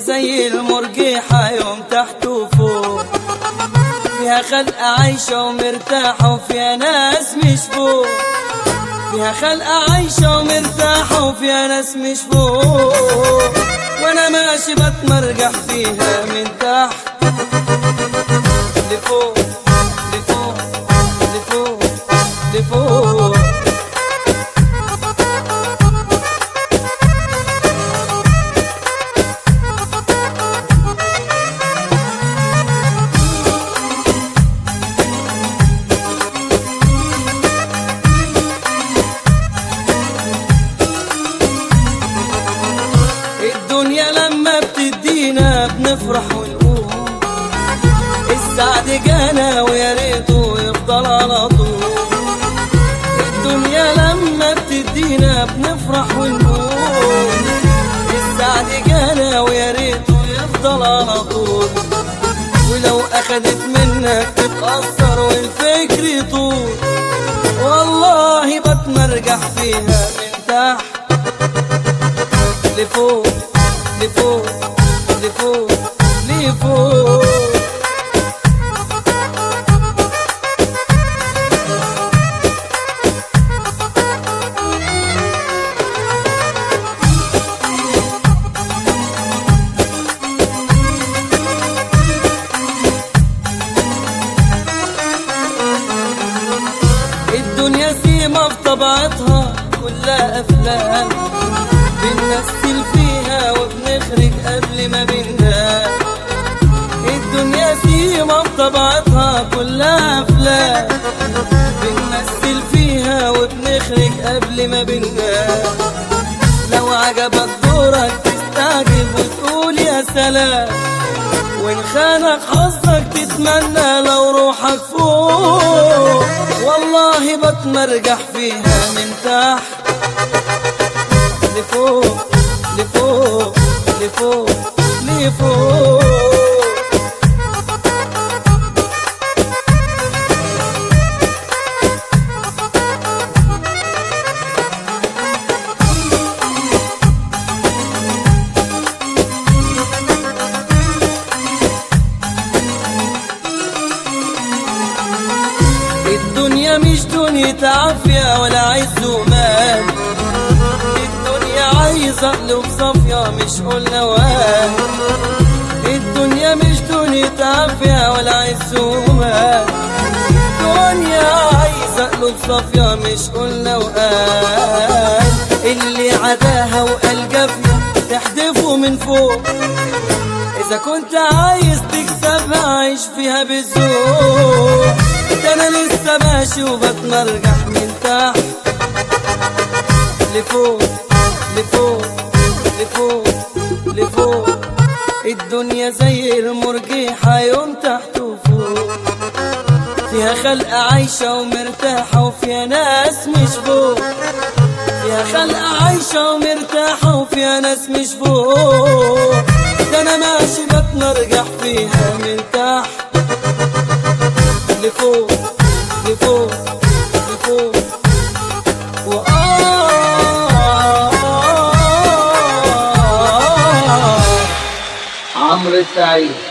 زي المرجيحة يوم تحت وفوق فيها خلقة عايشة ومرتاحة وفيها ناس مش فوق فيها خلقة عايشة ومرتاحة وفيها ناس مش فوق وانا ماشي بتمرجح فيها من تحت لفوق لفوق لفوق لفوق الدنيا لما بتدينا بنفرح ونقول السعد جانا ويا ريته يفضل على طول الدنيا لما بتدينا بنفرح ونقول السعد جانا ويا ريته يفضل على طول ولو اخدت منك تتأثر والفكر يطول والله بتمرجح فيها من تحت لفوق لفوق لفوق لفوق الدنيا سيما في طبيعتها كلها افلام بنمثل فيها وبنخرج قبل ما بننام الدنيا سيما بطبيعتها كلها افلام بنمثل فيها وبنخرج قبل ما بننام لو عجبك دورك تستعجب وتقول يا سلام وان خانك حظك تتمنى لو روحك فوق والله بتمرجح فيها من تحت لفوق لفوق لفوق لفوق الدنيا مش دنيا عافية ولا عز ومال الدنيا عايزة قلوب صافية مش قلنا وال الدنيا مش دنيا عافية ولا عز ومال الدنيا عايزة قلوب صافية مش قلنا وقال اللي عداها وقال جافية تحدفه من فوق إذا كنت عايز تكسبها عيش فيها بالذوق ده أنا لسه ماشي وبتمرجح من تحت لفوق لفوق لفوق لفوق الدنيا زي المرجيحة يوم تحت وفوق فيها خلقة عايشة ومرتاحة وفيها ناس مش فوق فيها خلقة عايشة ومرتاحة وفيها ناس مش فوق ده أنا ماشي بتمرجح فيها من تحت لفوق لفوق لفوق وآه عمرو السعيد